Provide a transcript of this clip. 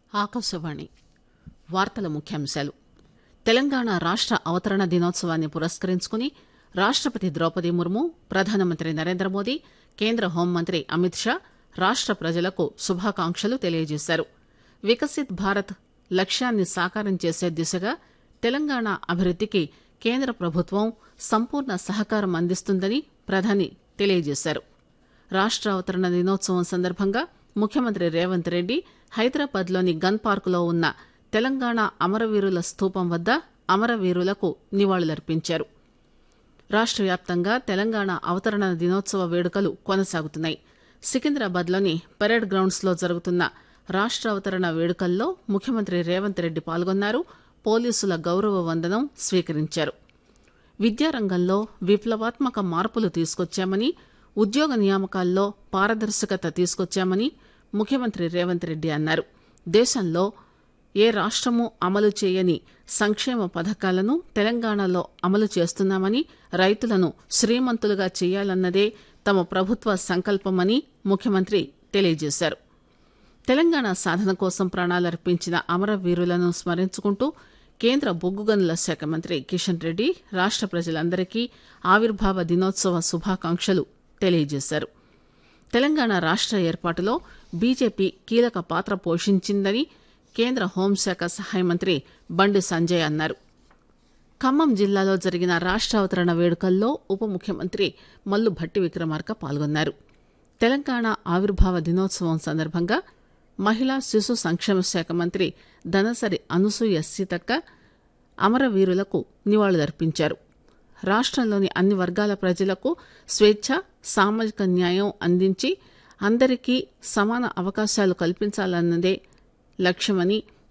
ఆకాశవాణి వార్తల ముఖ్యాంశాలు తెలంగాణ రాష్ట అవతరణ దినోత్సవాన్ని పురస్కరించుకుని రాష్టపతి ద్రౌపది ముర్ము ప్రధానమంత్రి నరేంద్ర మోదీ కేంద్ర హోంమంత్రి అమిత్ షా రాష్ట ప్రజలకు శుభాకాంక్షలు తెలియజేశారు వికసిత్ భారత్ లక్ష్యాన్ని సాకారం చేసే దిశగా తెలంగాణ అభివృద్దికి కేంద్ర ప్రభుత్వం సంపూర్ణ సహకారం అందిస్తుందని ప్రధాని తెలియజేశారు రాష్ట అవతరణ దినోత్సవం సందర్భంగా ముఖ్యమంత్రి రేవంత్ రెడ్డి హైదరాబాద్ లోని గన్ పార్కులో ఉన్న తెలంగాణ అమరవీరుల స్తూపం వద్ద అమరవీరులకు నివాళులర్పించారు రాష్ట వ్యాప్తంగా తెలంగాణ అవతరణ దినోత్సవ వేడుకలు కొనసాగుతున్నాయి సికింద్రాబాద్ లోని పరేడ్ గ్రౌండ్స్ లో జరుగుతున్న రాష్ట అవతరణ వేడుకల్లో ముఖ్యమంత్రి రేవంత్ రెడ్డి పాల్గొన్నారు పోలీసుల గౌరవ వందనం స్వీకరించారు విద్యారంగంలో విప్లవాత్మక మార్పులు తీసుకొచ్చామని ఉద్యోగ నియామకాల్లో పారదర్శకత తీసుకొచ్చామని ముఖ్యమంత్రి రేవంత్ రెడ్డి అన్నారు దేశంలో ఏ రాష్టమూ అమలు చేయని సంక్షేమ పథకాలను తెలంగాణలో అమలు చేస్తున్నామని రైతులను శ్రీమంతులుగా చేయాలన్నదే తమ ప్రభుత్వ సంకల్పమని ముఖ్యమంత్రి తెలియజేశారు తెలంగాణ సాధన కోసం ప్రాణాలర్పించిన అమరవీరులను స్మరించుకుంటూ కేంద్ర బొగ్గు గనుల శాఖ మంత్రి కిషన్ రెడ్డి రాష్ట ప్రజలందరికీ ఆవిర్భావ దినోత్సవ శుభాకాంక్షలు తెలియజేశారు తెలంగాణ రాష్ట ఏర్పాటులో బీజేపీ కీలక పాత్ర పోషించిందని కేంద్ర హోంశాఖ సహాయ మంత్రి బండి సంజయ్ అన్నారు ఖమ్మం జిల్లాలో జరిగిన రాష్టావతరణ వేడుకల్లో ఉప ముఖ్యమంత్రి మల్లు భట్టి విక్రమార్క పాల్గొన్నారు తెలంగాణ ఆవిర్భావ దినోత్సవం సందర్భంగా మహిళా శిశు సంక్షేమ శాఖ మంత్రి దనసరి అనసూయ సీతక్క అమరవీరులకు నివాళులర్పించారు రాష్టంలోని అన్ని వర్గాల ప్రజలకు స్వేచ్ఛ సామాజిక న్యాయం అందించి అందరికీ సమాన అవకాశాలు కల్పించాలన్నదే లక్ష్యమని